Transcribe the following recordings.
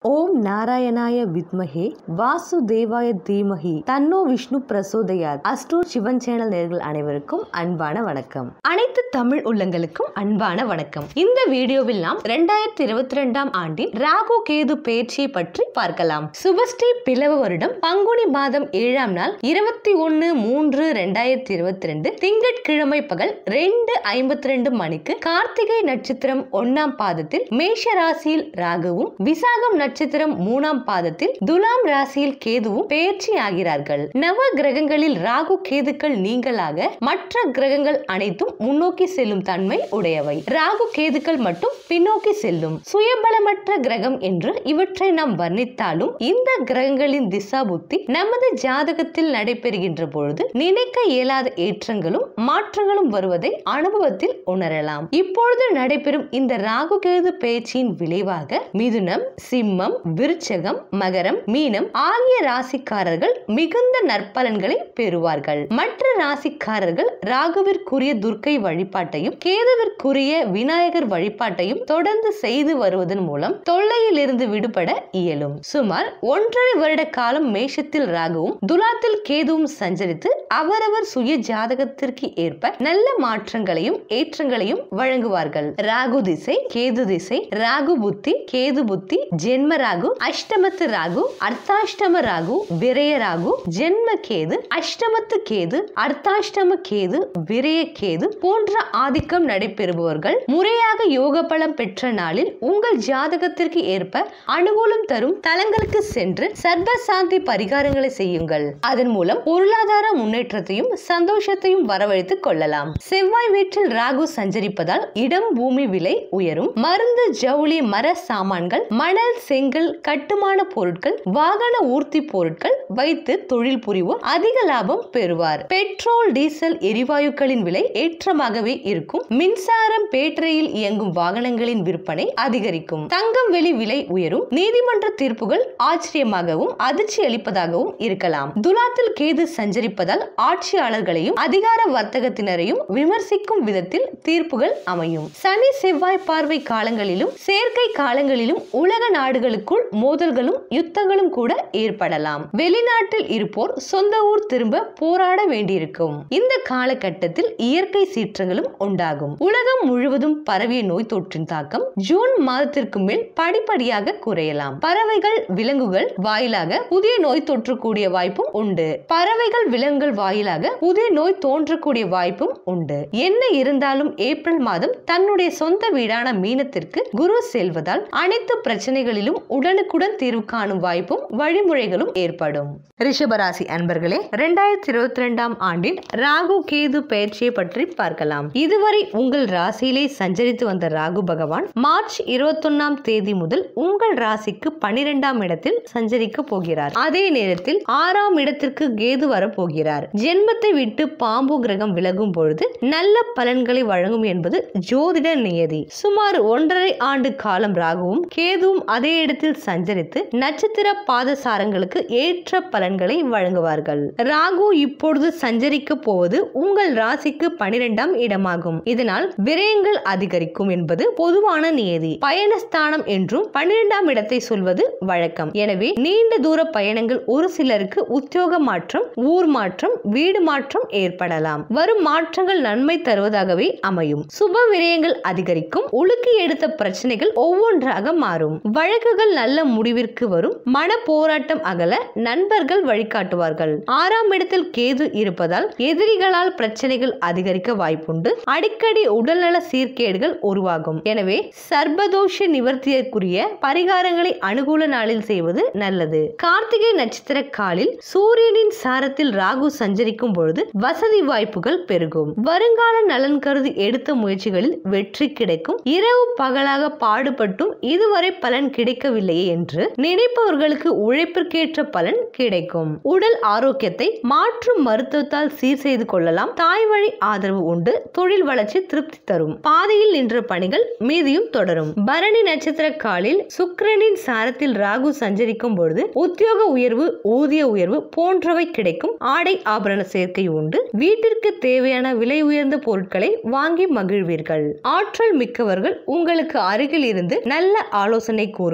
ஓம் நாராயணாய வித்மஹே வாசுதேவாய தீமஹி தன்னோ விஷ்ணு பிரசோதயாத் அஸ்ட்ரோ சிவன் சேனல் நேர்கள் அனைவருக்கும் அன்பான வணக்கம் அனைத்து தமிழ் உள்ளங்களுக்கும் அன்பான வணக்கம் இந்த வீடியோவில் நாம் இரண்டாயிரத்தி இருபத்தி ரெண்டாம் ஆண்டின் ராகு கேது பேச்சியை பற்றி பார்க்கலாம் சுபஸ்ரீ பிளவ வருடம் பங்குனி மாதம் ஏழாம் நாள் இருபத்தி ஒன்னு மூன்று ரெண்டாயிரத்தி இருபத்தி ரெண்டு திங்கட்கிழமை பகல் ரெண்டு ஐம்பத்தி ரெண்டு மணிக்கு கார்த்திகை நட்சத்திரம் ஒன்னாம் பாதத்தில் மேஷ ராசியில் ராகுவும் விசாகம் நட்சத்திரம் மூணாம் பாதத்தில் துலாம் ராசியில் கேதுவும் பெயர்ச்சி ஆகிறார்கள் நவ கிரகங்களில் ராகு கேதுக்கள் நீங்களாக மற்ற கிரகங்கள் அனைத்தும் முன்னோக்கி செல்லும் தன்மை உடையவை ராகு கேதுக்கள் மட்டும் பின்னோக்கி செல்லும் சுயபலமற்ற கிரகம் என்று இவற்றை நாம் வர்ணித்தாலும் இந்த கிரகங்களின் திசா புத்தி நமது ஜாதகத்தில் நடைபெறுகின்ற பொழுது நினைக்க இயலாத ஏற்றங்களும் மாற்றங்களும் வருவதை அனுபவத்தில் உணரலாம் இப்பொழுது நடைபெறும் இந்த ராகு கேது பேச்சின் விளைவாக மிதுனம் சிம்மம் விருச்சகம் மகரம் மீனம் ஆகிய ராசிக்காரர்கள் மிகுந்த நற்பலன்களை பெறுவார்கள் மற்ற ராசிக்காரர்கள் ராகுவிற்குரிய துர்க்கை வழிபாட்டையும் கேதுவிற்குரிய விநாயகர் வழிபாட்டையும் தொடர்ந்து செய்து வருவதன் மூலம் தொல்லையில் இருந்து விடுபட இயலும் சுமார் ஒன்றரை வருட காலம் மேஷத்தில் ராகுவும் துலாத்தில் கேதுவும் சஞ்சரித்து அவரவர் சுய ஜாதகத்திற்கு ஏற்ப நல்ல மாற்றங்களையும் ஏற்றங்களையும் வழங்குவார்கள் ராகு திசை கேது திசை ராகு புத்தி கேது புத்தி ஜென்ம ராகு அஷ்டமத்து ராகு அர்த்தாஷ்டம ராகு விரய ராகு ஜென்ம கேது அஷ்டமத்து கேது அர்த்தாஷ்டம கேது விரய கேது போன்ற ஆதிக்கம் நடைபெறுபவர்கள் முறையாக யோக பலம் பெற்ற நாளில் உங்கள் ஜாதகத்திற்கு ஏற்ப அனுகூலம் தரும் தலங்களுக்கு சென்று சர்வ சாந்தி பரிகாரங்களை செய்யுங்கள் அதன் மூலம் பொருளாதார முன்னேற்றத்தையும் சந்தோஷத்தையும் வரவழைத்துக் கொள்ளலாம் செவ்வாய் வீட்டில் ராகு சஞ்சரிப்பதால் இடம் பூமி விலை உயரும் மருந்து ஜவுளி மர சாமான்கள் மணல் செங்கல் கட்டுமான பொருட்கள் வாகன ஊர்த்தி பொருட்கள் வைத்து தொழில் புரிவோர் அதிக லாபம் பெறுவார் பெட்ரோல் டீசல் எரிவாயுக்களின் விலை ஏற்றமாகவே இருக்கும் மின்சாரம் பேட்டரியில் இயங்கும் வாகனங்களின் விற்பனை அதிகரிக்கும் தங்கம் வெளி விலை உயரும் நீதிமன்ற தீர்ப்புகள் ஆச்சரியமாகவும் அதிர்ச்சி அளிப்பதாகவும் இருக்கலாம் துலாத்தில் கேது சஞ்சரிப்பதால் ஆட்சியாளர்களையும் அதிகார வர்த்தகத்தினரையும் விமர்சிக்கும் விதத்தில் தீர்ப்புகள் அமையும் சனி செவ்வாய் பார்வை காலங்களிலும் சேர்க்கை காலங்களிலும் உலக நாடுகளுக்குள் மோதல்களும் யுத்தங்களும் கூட ஏற்படலாம் வெளிநாட்டில் இருப்போர் சொந்த ஊர் திரும்ப போராட வேண்டியிருக்கும் இந்த காலகட்டத்தில் இயற்கை சீற்றங்களும் உண்டாகும் உலகம் முழுவதும் பரவிய நோய் தொற்றின் தாக்கம் ஜூன் மாதத்திற்கு மேல் படிப்படியாக குறையலாம் பறவைகள் விலங்குகள் வாயிலாக புதிய நோய் தொற்றக்கூடிய வாய்ப்பும் உண்டு பறவைகள் விலங்குகள் வாயிலாக புதிய நோய் தோன்றக்கூடிய வாய்ப்பும் உண்டு என்ன இருந்தாலும் ஏப்ரல் மாதம் தன்னுடைய சொந்த வீடான மீனத்திற்கு குரு செல்வதால் அனைத்து பிரச்சனைகளிலும் உடனுக்குடன் தீர்வு காணும் வாய்ப்பும் வழிமுறைகளும் ஏற்படும் ரிஷபராசி அன்பர்களே இரண்டாயிரத்தி இருபத்தி ரெண்டாம் ஆண்டின் ராகு கேது பயிற்சியை பற்றி பார்க்கலாம் இதுவரை உங்கள் ராசியிலே சஞ்சரித்து வந்த ராகு பகவான் மார்ச் இருபத்தொன்னாம் தேதி முதல் உங்கள் ராசிக்கு பனிரெண்டாம் இடத்தில் சஞ்சரிக்க போகிறார் அதே நேரத்தில் ஆறாம் இடத்திற்கு கேது வரப்போகிறார் ஜென்மத்தை விட்டு பாம்பு கிரகம் விலகும் பொழுது நல்ல பலன்களை வழங்கும் என்பது ஜோதிட நியதி சுமார் ஒன்றரை ஆண்டு காலம் ராகுவும் கேதுவும் அதே இடத்தில் சஞ்சரித்து நட்சத்திர பாதசாரங்களுக்கு ஏற்ற பலன்களை வழங்குவார்கள் ராகு இப்பொழுது சஞ்சரிக்க போவது உங்கள் ராசிக்கு பனிரெண்டாம் இடமாகும் இதனால் விரயங்கள் அதிகரிக்கும் என்பது பொதுவான நியதி பயணஸ்தானம் என்றும் பன்னிரெண்டாம் இடத்தை சொல்வது வழக்கம் எனவே நீண்ட தூர பயணங்கள் ஒரு சிலருக்கு உத்தியோக மாற்றம் ஊர் மாற்றம் வீடு மாற்றம் ஏற்படலாம் வரும் மாற்றங்கள் நன்மை தருவதாகவே அமையும் சுப விரயங்கள் அதிகரிக்கும் உலுக்கி எடுத்த பிரச்சனைகள் ஒவ்வொன்றாக மாறும் வழக்குகள் நல்ல முடிவிற்கு வரும் மன போராட்டம் அகல நண்பர்கள் வழிகாட்டுவார்கள் ஆறாம் இடத்தில் கேது இருப்பதால் எதிரிகளால் பிரச்சனைகள் அதிகரிக்க வாய்ப்புண்டு அடிக்கடி உடல்நல சீர்கேடுகள் உருவாகும் எனவே சர்பதோஷ நிவர்த்தியக்குரிய பரிகாரங்களை அனுகூல நாளில் செய்வது நல்லது கார்த்திகை நட்சத்திர காலில் சூரியனின் சாரத்தில் ராகு சஞ்சரிக்கும் பொழுது வசதி வாய்ப்புகள் பெருகும் வருங்கால நலன் கருதி எடுத்த முயற்சிகளில் வெற்றி கிடைக்கும் இரவு பகலாக பாடுபட்டும் இதுவரை பலன் கிடைக்கவில்லையே என்று நினைப்பவர்களுக்கு உழைப்பிற்கேற்ற பலன் கிடைக்கும் உடல் ஆரோக்கியத்தை மாற்று மருத்துவத்தால் சீர் செய்து கொள்ளலாம் தாய் வழி ஆதரவு உண்டு தொழில் வளர்ச்சி திருப்தி தரும் பாதையில் நின்ற பணிகள் மீதியும் தொடரும் பரணி நட்சத்திர காலில் சுக்கிரனின் சாரத்தில் ராகு சஞ்சரிக்கும் பொழுது உத்தியோக உயர்வு ஊதிய உயர்வு போன்றவை கிடைக்கும் ஆடை ஆபரண சேர்க்கை உண்டு வீட்டிற்கு தேவையான விலை உயர்ந்த பொருட்களை வாங்கி மகிழ்வீர்கள் ஆற்றல் மிக்கவர்கள் உங்களுக்கு அருகில் இருந்து நல்ல ஆலோசனை கூறுவர் துணை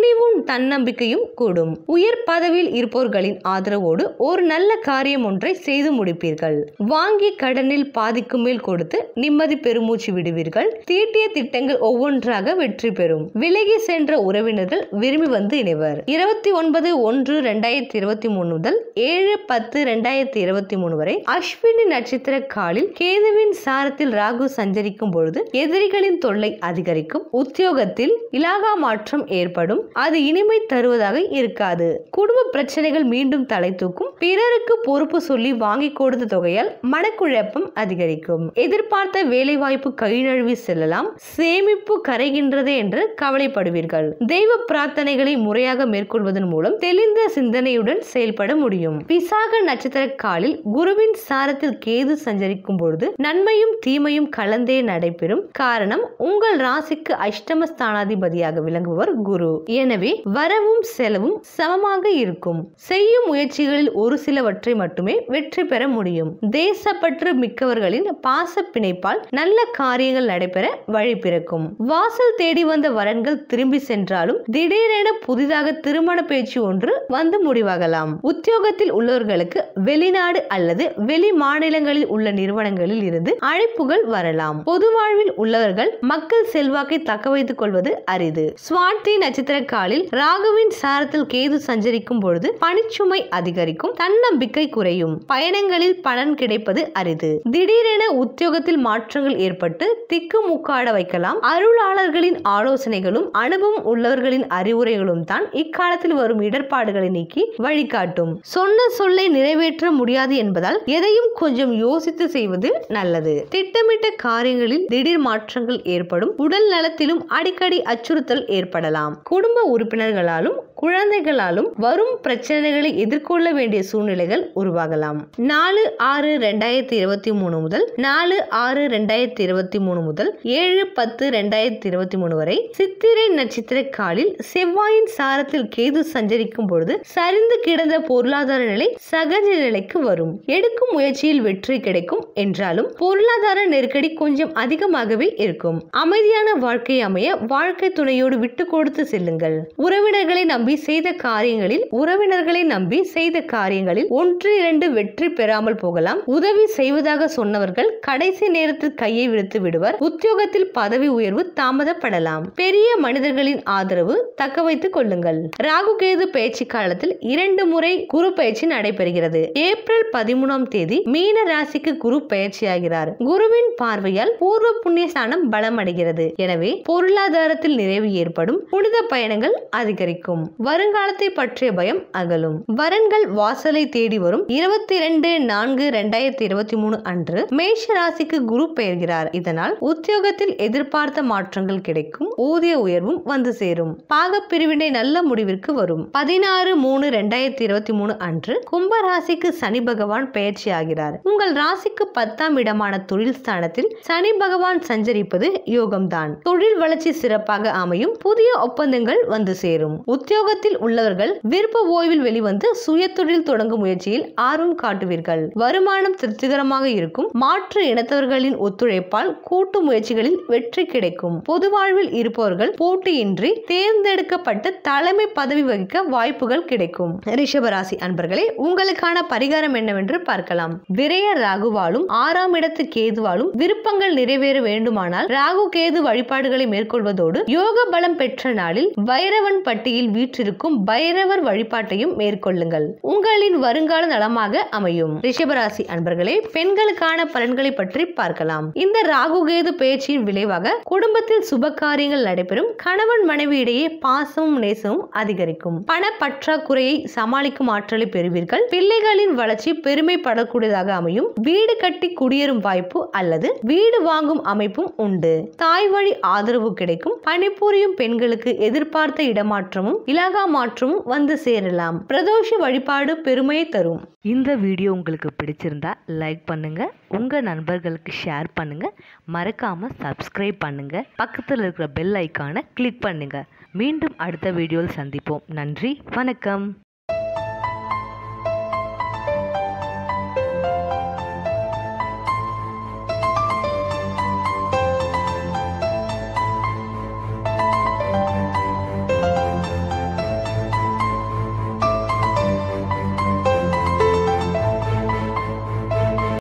துணிவும் தன்னம்பிக்கையும் கூடும் உயர் பதவியில் இருப்பவர்களின் ஆதரவோடு ஒரு நல்ல காரியம் ஒன்றை செய்து முடிப்பீர்கள் வாங்கிய கடனில் பாதிக்கு மேல் கொடுத்து நிம்மதி பெருமூச்சு விடுவீர்கள் தீட்டிய திட்டங்கள் ஒவ்வொன்றாக வெற்றி பெறும் விலகி சென்ற உறவினர்கள் விரும்பி வந்து இணைவர் இருபத்தி ஒன்பது ஒன்று ரெண்டாயிரத்தி இருபத்தி மூணு முதல் ஏழு பத்து ரெண்டாயிரத்தி இருபத்தி மூணு வரை அஸ்வினி நட்சத்திர காலில் கேதுவின் சாரத்தில் ராகு சஞ்சரிக்கும் பொழுது எதிரிகளின் தொல்லை அதிகரிக்கும் உத்தியோகத்தில் இலாகா மாற்றம் ஏற்படும் அது இனிமை தருவதாக இருக்காது குடும்ப பிரச்சனைகள் மீண்டும் தலை தூக்கும் பிறருக்கு பொறுப்பு சொல்லி வாங்கி கொடுத்த தொகையால் மனக்குழப்பம் அதிகரிக்கும் எதிர்பார்த்த வேலை வாய்ப்பு கை நழுவி செல்லலாம் சேமிப்பு கரைகின்றதே என்று கவலைப்படுவீர்கள் தெய்வ பிரார்த்தனைகளை முறையாக மேற்கொள்வதன் மூலம் தெளிந்த சிந்தனையுடன் செயல்பட முடியும் விசாக நட்சத்திர காலில் குருவின் சாரத்தில் கேது சஞ்சரிக்கும் பொழுது நன்மையும் தீமையும் கலந்தே நடைபெறும் காரணம் உங்கள் ராசிக்கு அஷ்டம ஸ்தானாதிபதியாக விளங்குவர் குரு எனவே வரவும் செலவும் சமமாக இருக்கும் செய்யும் முயற்சிகளில் ஒரு சிலவற்றை மட்டுமே வெற்றி பெற முடியும் தேசப்பற்று மிக்கவர்களின் பாச பிணைப்பால் நல்ல காரியங்கள் நடைபெற வழி பிறக்கும் வாசல் தேடி வந்த வரன்கள் திரும்பி சென்றாலும் திடீரென புதிதாக திருமண பேச்சு ஒன்று வந்து முடிவாகலாம் உத்தியோகத்தில் உள்ளவர்களுக்கு வெளிநாடு அல்லது வெளி மாநிலங்களில் உள்ள நிறுவனங்களில் இருந்து அழைப்புகள் வரலாம் பொது வாழ்வில் உள்ளவர்கள் மக்கள் செல்வாக்கை தக்க வைத்துக் கொள்வது அரிது சுவாதி நட்சத்திர காலில் ராகுவின் சாரத்தில் கேது சஞ்சரிக்கும் பொழுது பணிச்சுமை அதிகரிக்கும் தன்னம்பிக்கை குறையும் பயணங்களில் பலன் கிடைப்பது அரிது திடீரென உத்தியோகத்தில் மாற்றங்கள் ஏற்பட்டு திக்கு முக்காட வைக்கலாம் அருளாளர்களின் ஆலோசனைகளும் அனுபவம் உள்ளவர்களின் அறிவுரைகளும் தான் இக்காலத்தில் வரும் இடர்பாடுகளை நீக்கி வழிகாட்டும் சொன்ன சொல்லை நிறைவேற்ற முடியாது என்பதால் எதையும் கொஞ்சம் யோசித்து செய்வது நல்லது திட்டமிட்ட காரியங்களில் திடீர் மாற்றங்கள் ஏற்படும் உடல் நலத்திலும் அடிக்கடி அச்சுறுத்தல் ஏற்படலாம் குடும்ப உறுப்பினர்களாலும் குழந்தைகளாலும் வரும் பிரச்சனைகளை எதிர்கொள்ள வேண்டிய சூழ்நிலைகள் உருவாகலாம் நாலு ஆறு ரெண்டாயிரத்தி இருபத்தி மூணு முதல் நாலு ஆறு ரெண்டாயிரத்தி இருபத்தி மூணு முதல் ஏழு பத்து ரெண்டாயிரத்தி இருபத்தி மூணு வரை சித்திரை நட்சத்திர காலில் செவ்வாயின் சாரத்தில் கேது சஞ்சரிக்கும் பொழுது சரிந்து கிடந்த பொருளாதார நிலை சகஜ நிலைக்கு வரும் எடுக்கும் முயற்சியில் வெற்றி கிடைக்கும் என்றாலும் பொருளாதார நெருக்கடி கொஞ்சம் அதிகமாகவே இருக்கும் அமைதியான வாழ்க்கை அமைய வாழ்க்கை துணையோடு விட்டு கொடுத்து செல்லுங்கள் உறவினர்களை நம்பி செய்த காரியங்களில் உறவினர்களை நம்பி செய்த காரியங்களில் ஒன்று இரண்டு வெற்றி பெறாமல் போகலாம் உதவி செய்வதாக சொன்னவர்கள் கடைசி நேரத்தில் கையை விடுத்து விடுவர் உத்தியோகத்தில் பதவி உயர்வு தாமதப்படலாம் பெரிய மனிதர்களின் ஆதரவு தக்க வைத்துக் கொள்ளுங்கள் ராகு கேது பயிற்சி காலத்தில் இரண்டு முறை குரு பயிற்சி நடைபெறுகிறது ஏப்ரல் பதிமூணாம் தேதி மீன ராசிக்கு குரு பயிற்சியாகிறார் குருவின் பார்வையால் பூர்வ புண்ணிய ஸ்தானம் பலமடைகிறது எனவே பொருளாதாரத்தில் நிறைவு ஏற்படும் புனித பயணங்கள் அதிகரிக்கும் வருங்காலத்தை பற்றிய பயம் அகலும் வரன்கள் வாசலை தேடி வரும் இருபத்தி இரண்டு நான்கு ரெண்டாயிரத்தி இருபத்தி மூணு அன்று மேஷ ராசிக்கு குரு பெயர்கிறார் இதனால் உத்தியோகத்தில் எதிர்பார்த்த மாற்றங்கள் கிடைக்கும் ஊதிய உயர்வும் வந்து சேரும் பாக பிரிவினை நல்ல முடிவிற்கு வரும் பதினாறு மூணு ரெண்டாயிரத்தி இருபத்தி மூணு அன்று கும்ப ராசிக்கு சனி பகவான் பெயர்ச்சி ஆகிறார் உங்கள் ராசிக்கு பத்தாம் இடமான தொழில் ஸ்தானத்தில் சனி பகவான் சஞ்சரிப்பது யோகம்தான் தொழில் வளர்ச்சி சிறப்பாக அமையும் புதிய ஒப்பந்தங்கள் வந்து சேரும் உத்தியோகத்தில் உள்ளவர்கள் விருப்ப ஓய்வில் வெளிவந்து சுய தொழில் தொடங்கும் முயற்சியில் ஆர்வம் காட்டுவீர்கள் வருமானம் திருப்திகரமாக இருக்கும் மாற்று இனத்தவர்களின் ஒத்துழைப்பால் கூட்டு முயற்சிகளில் வெற்றி கிடைக்கும் பொது வாழ்வில் இருப்பவர்கள் போட்டியின்றி தேர்ந்தெடுக்கப்பட்டு தலைமை பதவி வகிக்க வாய்ப்புகள் கிடைக்கும் ரிஷபராசி அன்பர்களே உங்களுக்கான பரிகாரம் என்னவென்று பார்க்கலாம் விரய ராகுவாலும் ஆறாம் இடத்து கேதுவாலும் விருப்பங்கள் நிறைவேற வேண்டுமானால் ராகு கேது வழிபாடுகளை மேற்கொள்வதோடு யோக பலம் பெற்ற நாளில் பைரவன் பட்டியில் வீற்றிருக்கும் பைரவர் வழிபாட்டையும் மேற்கொள்ளுங்கள் உங்களின் வருங்கால நலமாக அமையும் ரிஷபராசி அன்பர்களே பெண்களுக்கான பலன்களை பற்றி பார்க்கலாம் இந்த ராகு கேது பயிற்சியின் விளைவாக குடும்பத்தில் சுப காரியங்கள் நடைபெறும் கணவன் மனைவி இடையே பாசமும் நேசமும் அதிகரிக்கும் பண பற்றாக்குறையை சமாளிக்கும் ஆற்றலை பெறுவீர்கள் பிள்ளைகளின் வளர்ச்சி பெருமைப்படக்கூடியதாக அமையும் வீடு கட்டி குடியேறும் வாய்ப்பு அல்லது வீடு வாங்கும் அமைப்பும் உண்டு தாய் வழி ஆதரவு கிடைக்கும் பணிபுரியும் பெண்களுக்கு எதிர்பார்த்த இடமாற்றமும் இலாகா மாற்றமும் வந்து சேரலாம் பிரதோஷ வழிபாடு பெருமையை தரும் இந்த வீடியோ உங்களுக்கு பிடிச்சிருந்தா லைக் பண்ணுங்க உங்க நண்பர்களுக்கு ஷேர் பண்ணுங்க மறக்காம சப்ஸ்கிரைப் பண்ணுங்க பக்கத்தில் இருக்கிற பெல் ஐக்கானை கிளிக் பண்ணுங்க மீண்டும் அடுத்த வீடியோவில் சந்திப்போம் நன்றி வணக்கம்